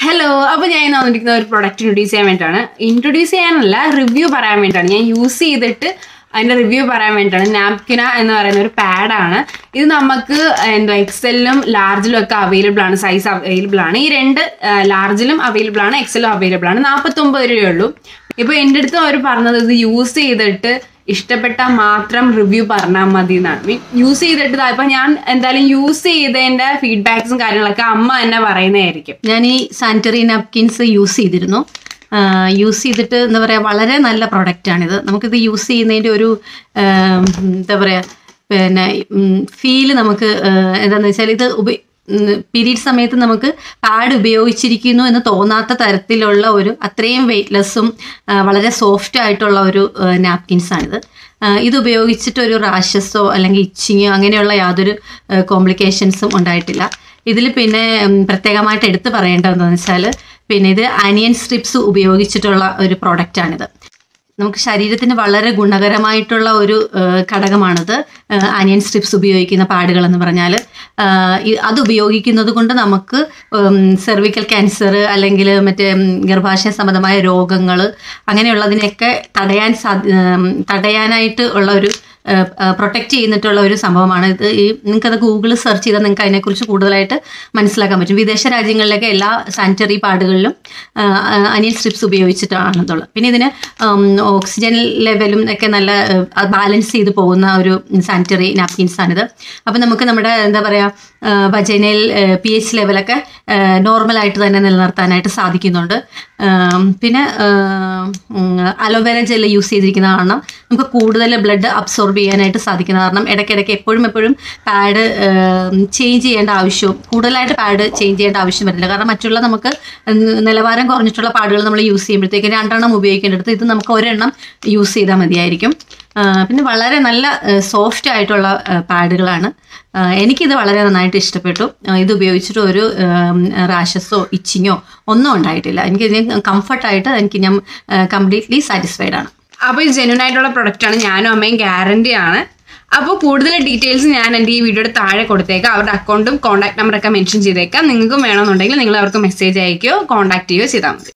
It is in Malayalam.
ഹലോ അപ്പോൾ ഞാൻ ഇന്ന് വന്നിരിക്കുന്ന ഒരു പ്രൊഡക്റ്റ് ഇൻട്രൊഡ്യൂസ് ചെയ്യാൻ വേണ്ടിയിട്ടാണ് ഇൻട്രൊഡ്യൂസ് ചെയ്യാനല്ല റിവ്യൂ പറയാൻ വേണ്ടിയിട്ടാണ് ഞാൻ യൂസ് ചെയ്തിട്ട് അതിന്റെ റിവ്യൂ പറയാൻ വേണ്ടിയിട്ടാണ് നാപ്കിന എന്ന് പറയുന്ന ഒരു പാഡാണ് ഇത് നമുക്ക് എന്തോ എക്സലിലും ലാർജിലും ഒക്കെ അവൈലബിൾ ആണ് സൈസ് അവൈലബിൾ ആണ് ഈ രണ്ട് ലാർജിലും അവൈലബിൾ ആണ് എക്സലും അവൈലബിൾ ആണ് നാൽപ്പത്തൊമ്പത് രൂപയേ ഉള്ളൂ ഇപ്പോൾ എൻ്റെ അടുത്ത് അവർ പറഞ്ഞത് ഇത് യൂസ് ചെയ്തിട്ട് ഇഷ്ടപ്പെട്ടാൽ മാത്രം റിവ്യൂ പറഞ്ഞാൽ മതി എന്നാണ് മീൻ യൂസ് ചെയ്തിട്ട് ദാ ഇപ്പൊ ഞാൻ എന്തായാലും യൂസ് ചെയ്തതിന്റെ ഫീഡ്ബാക്സും കാര്യങ്ങളൊക്കെ അമ്മ തന്നെ പറയുന്നതായിരിക്കും ഞാൻ ഈ സാനിറ്ററി നാപ്കിൻസ് യൂസ് ചെയ്തിരുന്നു യൂസ് ചെയ്തിട്ട് എന്താ പറയുക വളരെ നല്ല പ്രൊഡക്റ്റാണിത് നമുക്കിത് യൂസ് ചെയ്യുന്നതിൻ്റെ ഒരു ആം, എന്താ പറയുക പിന്നെ ഫീല് നമുക്ക് ആ, എന്താണെന്ന് വെച്ചാൽ ഇത് ഉപ പീരീഡ് സമയത്ത് നമുക്ക് പാഡ് ഉപയോഗിച്ചിരിക്കുന്നു എന്ന് തോന്നാത്ത തരത്തിലുള്ള ഒരു അത്രയും വെയ്റ്റ്ലെസ്സും വളരെ സോഫ്റ്റ് ആയിട്ടുള്ള ഒരു നാപ്കിൻസാണിത് ഇത് ഉപയോഗിച്ചിട്ട് ഒരു റാഷസോ അല്ലെങ്കിൽ ഇച്ചിങ്ങോ അങ്ങനെയുള്ള യാതൊരു കോംപ്ലിക്കേഷൻസും ഉണ്ടായിട്ടില്ല ഇതിൽ പിന്നെ ഉം, പ്രത്യേകമായിട്ട് എടുത്തു പറയേണ്ടതെന്ന് വെച്ചാൽ പിന്നെ ഇത് അനിയൻ സ്ട്രിപ്സ് ഉപയോഗിച്ചിട്ടുള്ള ഒരു പ്രോഡക്റ്റാണിത് നമുക്ക് ശരീരത്തിന് വളരെ ഗുണകരമായിട്ടുള്ള ഒരു ഏഹ്, ഘടകമാണിത് ഏഹ്, അനിയൻ സ്ട്രിപ്സ് ഉപയോഗിക്കുന്ന പാടുകൾ എന്ന് പറഞ്ഞാൽ ആഹ്, ഈ- അത് ഉപയോഗിക്കുന്നത് കൊണ്ട് നമുക്ക് സെർവിക്കൽ ക്യാൻസർ അല്ലെങ്കിൽ മറ്റേ ഉം, ഗർഭാശയ സംബന്ധമായ രോഗങ്ങൾ അങ്ങനെയുള്ളതിനെയൊക്കെ തടയാൻ സാധ ഉം, തടയാനായിട്ട് ഉള്ള ഒരു പ്രൊട്ടക്റ്റ് ചെയ്തിട്ടുള്ള ഒരു സംഭവമാണ് ഇത് ഈ നിങ്ങൾക്കത് ഗൂഗിളിൽ സെർച്ച് ചെയ്താൽ നിങ്ങൾക്ക് അതിനെക്കുറിച്ച് കൂടുതലായിട്ട് മനസ്സിലാക്കാൻ പറ്റും വിദേശ രാജ്യങ്ങളിലൊക്കെ എല്ലാ സാനിറ്ററി പാഡുകളിലും അനിയൻ സ്ട്രിപ്സ് ഉപയോഗിച്ചിട്ടാണെന്നുള്ളത് പിന്നെ ഇതിന് ഉം, ഓക്സിജൻ ലെവലും ഒക്കെ നല്ല ബാലൻസ് ചെയ്ത് പോകുന്ന ഒരു സാനിറ്ററി നാപ്കിൻസ് ആണിത് അപ്പം നമുക്ക് നമ്മുടെ എന്താ പറയുക വജനയിൽ പി എച്ച് ലെവലൊക്കെ നോർമലായിട്ട് തന്നെ നിലനിർത്താനായിട്ട് സാധിക്കുന്നുണ്ട് ആം, പിന്നെ അലോവേര ജെല്ല് യൂസ് ചെയ്തിരിക്കുന്ന കാരണം നമുക്ക് കൂടുതൽ ബ്ലഡ് അബ്സോർബ് ചെയ്യാനായിട്ട് സാധിക്കുന്ന കാരണം ഇടയ്ക്കിടയ്ക്ക് എപ്പോഴും എപ്പോഴും പാഡ് ചേഞ്ച് ചെയ്യേണ്ട ആവശ്യവും കൂടുതലായിട്ട് പാഡ് ചേഞ്ച് ചെയ്യേണ്ട ആവശ്യം വരുന്നില്ല കാരണം മറ്റുള്ള നമുക്ക് നിലവാരം കുറഞ്ഞിട്ടുള്ള പാഡുകൾ നമ്മൾ യൂസ് ചെയ്യുമ്പോഴത്തേക്ക് രണ്ടെണ്ണം ഉപയോഗിക്കേണ്ടടുത്ത് ഇത് നമുക്ക് ഒരെണ്ണം യൂസ് ചെയ്താൽ മതിയായിരിക്കും ആ, പിന്നെ വളരെ നല്ല സോഫ്റ്റ് ആയിട്ടുള്ള പാഡുകളാണ് എനിക്കിത് വളരെ നന്നായിട്ട് ഇഷ്ടപ്പെട്ടു ആ, ഇത് ഉപയോഗിച്ചിട്ട് ഒരു റാഷസോ ഇച്ചിങ്ങോ ഒന്നും ഉണ്ടായിട്ടില്ല എനിക്ക് ഇതിന് കംഫർട്ടായിട്ട് എനിക്ക് ഞാൻ കംപ്ലീറ്റ്ലി സാറ്റിസ്ഫൈഡ് ആണ് അപ്പോൾ ഇത് ജെന്യൂൻ ആയിട്ടുള്ള പ്രൊഡക്റ്റ് ആണ് ഞാനും അമ്മയും ഗ്യാരണ്ടി ആണ് അപ്പോൾ കൂടുതൽ ഡീറ്റെയിൽസ് ഞാൻ എൻ്റെ ഈ വീഡിയോയുടെ താഴെ കൊടുത്തേക്കാം അവരുടെ അക്കൗണ്ടും കോൺടാക്ട് നമ്പറൊക്കെ മെൻഷൻ ചെയ്തേക്കാം നിങ്ങൾക്കും വേണമെന്നുണ്ടെങ്കിൽ നിങ്ങൾ അവർക്ക് മെസ്സേജ് അയക്കുകയോ കോൺടാക്ട് ചെയ്യുകയോ ചെയ്താൽ മതി